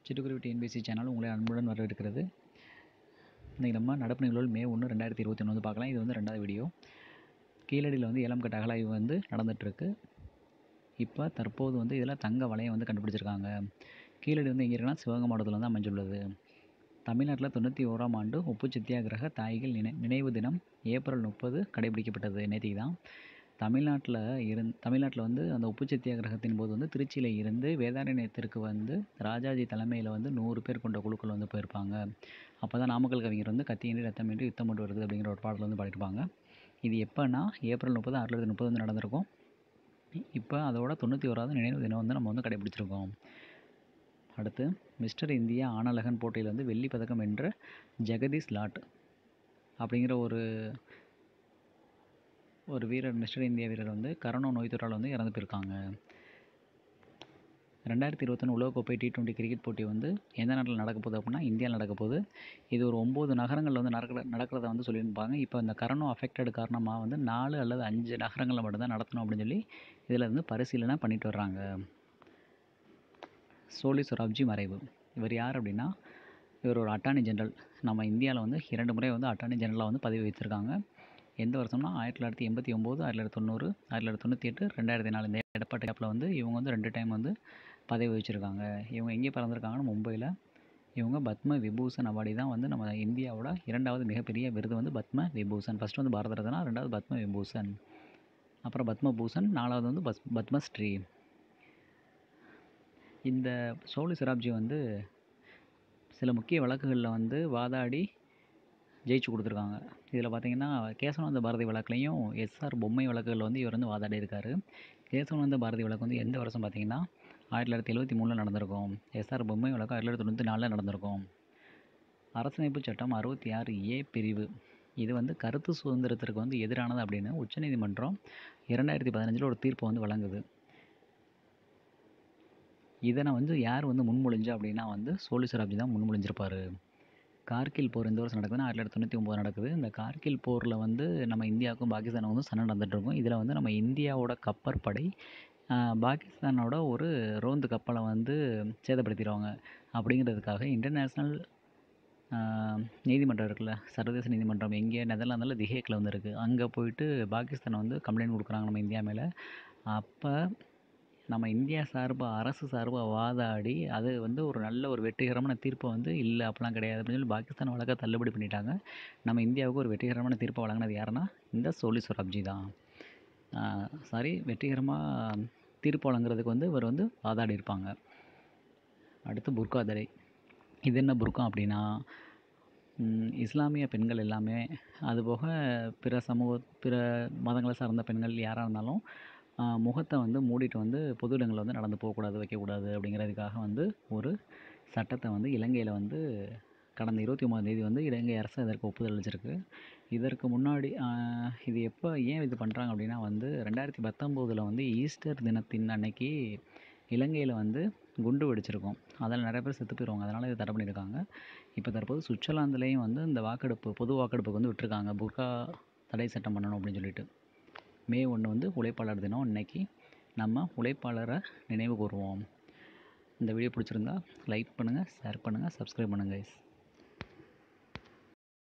சிட்டுக்குருவி TNPSC channel உங்களை அன்புடன் வரவேற்கிறது இன்றைக்கி நம்ம நடப்பு நிகழ்வுகள் மே ஒன்று ரெண்டாயிரத்தி இருபத்தி ஒன்று வந்து பார்க்கலாம் இது வந்து ரெண்டாவது வீடியோ கீழடியில் வந்து ஏலம் கட்ட அகழாய்வு வந்து நடந்துகிட்ருக்கு இப்போ தற்போது வந்து இதில் தங்க வளையம் வந்து கண்டுபிடிச்சிருக்காங்க கீழடி வந்து எங்கே இருக்குன்னா சிவகங்கை மாவட்டத்தில் வந்து அமைஞ்சுள்ளது தமிழ்நாட்டில் தொண்ணூற்றி ஓராம் ஆண்டு உப்பு சத்தியாகிரக தாய்கள் நினை நினைவு தினம் ஏப்ரல் முப்பது கடைபிடிக்கப்பட்டது நேற்றுக்கு தான் தமிழ்நாட்டில் இருந் தமிழ்நாட்டில் வந்து அந்த உப்பு சத்தியாகிரகத்தின் போது வந்து திருச்சியில் இருந்து வேதாரண்யத்திற்கு வந்து ராஜாஜி தலைமையில் வந்து நூறு பேர் கொண்ட குழுக்கள் வந்து போயிருப்பாங்க அப்போ தான் நாமக்கல் கவிஞர் வந்து கத்தியின்றி ரத்தமின்றி யுத்தம் கொண்டு வருது அப்படிங்கிற ஒரு பாடல் வந்து பாடியிருப்பாங்க இது எப்போனா ஏப்ரல் முப்பது ஆயிரத்தி தொள்ளாயிரத்தி முப்பது வந்து நடந்திருக்கும் இப்போ அதோட தொண்ணூற்றி ஓராவது நினைவு தினம் வந்து நம்ம வந்து கடைபிடிச்சிருக்கோம் அடுத்து மிஸ்டர் இந்தியா ஆனழகன் போட்டியில் வந்து வெள்ளி பதக்கம் வென்ற ஜெகதீஷ் லாட் அப்படிங்கிற ஒரு ஒரு வீரர் மிஸ்டர் இந்தியா வீரர் வந்து கரோனா நோய் தொற்றால் வந்து இறந்து போயிருக்காங்க ரெண்டாயிரத்தி இருபத்தொன்று உலகக்கோப்பை டி டுவெண்ட்டி கிரிக்கெட் போட்டி வந்து எந்த நாட்டில் நடக்க போகுது அப்படின்னா இந்தியாவில் நடக்க போகுது இது ஒரு ஒம்பது நகரங்களில் வந்து நடக்கிற நடக்கிறத வந்து சொல்லியிருப்பாங்க இப்போ இந்த கரோனா அஃபெக்டட் காரணமாக வந்து நாலு அல்லது அஞ்சு நகரங்களில் மட்டும்தான் நடத்தணும் அப்படின்னு சொல்லி இதில் வந்து பரிசீலனை பண்ணிட்டு வர்றாங்க சோலி சொராப்ஜி மறைவு இவர் யார் அப்படின்னா இவர் ஒரு அட்டார்னி ஜெனரல் நம்ம இந்தியாவில் வந்து இரண்டு முறை வந்து அட்டார்னி ஜெனரலாக வந்து பதவி வச்சுருக்காங்க எந்த வருஷம்னா ஆயிரத்தி தொள்ளாயிரத்தி எண்பத்தி ஒம்பது ஆயிரத்தி தொள்ளாயிரத்தி தொண்ணூறு ஆயிரத்தி தொள்ளாயிரத்தி தொண்ணூற்றி எட்டு ரெண்டாயிரத்தி நாலு இந்த எடப்பாடி கேப்பில் வந்து இவங்க வந்து ரெண்டு டைம் வந்து பதவி வச்சுருக்காங்க இவங்க எங்கே பிறந்திருக்காங்கன்னா மும்பையில் இவங்க பத்ம விபூஷன் அவார்டி தான் வந்து நம்ம இந்தியாவோட இரண்டாவது மிகப்பெரிய விருது வந்து பத்ம விபூஷன் ஃபஸ்ட்டு வந்து பாரத ரத்னா ரெண்டாவது பத்ம விபூஷன் அப்புறம் பத்மபூஷன் நாலாவது வந்து பஸ் பத்மஸ்ரீ இந்த சோலி சிராப்ஜி வந்து சில முக்கிய வழக்குகளில் வந்து வாதாடி ஜெயிச்சு கொடுத்துருக்காங்க இதில் பார்த்தீங்கன்னா கேசவானந்த பாரதி வழக்குலையும் எஸ்ஆர் பொம்மை வழக்குகளில் வந்து இவர் வந்து வாதாடி இருக்கார் கேசவானந்த பாரதி வழக்கு வந்து எந்த வருஷம் பார்த்தீங்கன்னா ஆயிரத்தி தொள்ளாயிரத்தி எழுபத்தி மூணில் நடந்திருக்கும் எஸ்ஆர் பொம்மை வழக்கு ஆயிரத்தி தொள்ளாயிரத்தி தொண்ணூற்றி நாலில் நடந்திருக்கும் அரசமைப்பு சட்டம் அறுபத்தி ஆறு ஏ பிரிவு இது வந்து கருத்து சுதந்திரத்திற்கு வந்து எதிரானது அப்படின்னு உச்சநீதிமன்றம் இரண்டாயிரத்தி பதினஞ்சில் ஒரு தீர்ப்பை வந்து வழங்குது இதனை வந்து யார் வந்து முன்மொழிஞ்சா அப்படின்னா வந்து சோலி சொராப்ஜி தான் முன்மொழிஞ்சிருப்பார் கார்கில் போர் இந்த வருஷம் நடக்குதுன்னா ஆயிரத்தி தொள்ளாயிரத்தி தொண்ணூற்றி ஒம்பது நடக்குது இந்த கார்கில் போரில் வந்து நம்ம இந்தியாவுக்கும் பாகிஸ்தானுக்கும் வந்து சண்டை நடந்துகிட்ருக்கும் இதில் வந்து நம்ம இந்தியாவோட கப்பற்படை பாகிஸ்தானோட ஒரு ரோந்து கப்பலை வந்து சேதப்படுத்திடுவாங்க அப்படிங்கிறதுக்காக இன்டர்நேஷ்னல் நீதிமன்றம் இருக்குல்ல சர்வதேச நீதிமன்றம் எங்கே நெதர்லாந்தில் திஹேக்கில் வந்து இருக்குது அங்கே போயிட்டு பாகிஸ்தான் வந்து கம்ப்ளைண்ட் கொடுக்குறாங்க நம்ம இந்தியா மேலே அப்போ நம்ம இந்தியா சார்பாக அரசு சார்பாக வாதாடி அது வந்து ஒரு நல்ல ஒரு வெற்றிகரமான தீர்ப்பை வந்து இல்லை அப்படிலாம் கிடையாது அப்படின்னு சொல்லி பாகிஸ்தான் வழக்கை தள்ளுபடி பண்ணிட்டாங்க நம்ம இந்தியாவுக்கு ஒரு வெற்றிகரமான தீர்ப்பை வழங்கினது யாருன்னா இந்த சோலி சொராப்ஜி தான் சாரி வெற்றிகரமாக தீர்ப்பு வழங்குறதுக்கு வந்து இவர் வந்து வாதாடி இருப்பாங்க அடுத்து புர்கா தடை இது என்ன புர்கா அப்படின்னா இஸ்லாமிய பெண்கள் எல்லாமே அதுபோக பிற சமூக பிற மதங்களை சார்ந்த பெண்கள் யாராக இருந்தாலும் முகத்தை வந்து மூடிட்டு வந்து பொது இடங்களில் வந்து நடந்து போகக்கூடாது வைக்கக்கூடாது அப்படிங்கிறதுக்காக வந்து ஒரு சட்டத்தை வந்து இலங்கையில் வந்து கடந்த இருபத்தி ஒம்பதாம் தேதி வந்து இலங்கை அரசு இதற்கு ஒப்புதல் அளிச்சிருக்கு இதற்கு முன்னாடி இது எப்போ ஏன் இது பண்ணுறாங்க அப்படின்னா வந்து ரெண்டாயிரத்தி பத்தொம்போதில் வந்து ஈஸ்டர் தினத்தின் அன்னைக்கு இலங்கையில் வந்து குண்டு வெடிச்சிருக்கும் அதில் நிறைய பேர் செத்து போயிடுவாங்க அதனால் இதை தடை பண்ணியிருக்காங்க இப்போ தற்போது சுவிட்சர்லாந்துலேயும் வந்து இந்த வாக்கெடுப்பு பொது வாக்கெடுப்புக்கு வந்து விட்டுருக்காங்க புர்கா தடை சட்டம் பண்ணணும் அப்படின்னு சொல்லிட்டு மே ஒன்று வந்து உழைப்பாளர் தினம் இன்னைக்கு நம்ம உழைப்பாளரை நினைவு கூறுவோம் இந்த வீடியோ பிடிச்சிருந்தா லைக் பண்ணுங்கள் ஷேர் பண்ணுங்கள் சப்ஸ்கிரைப் பண்ணுங்கள் கைஸ்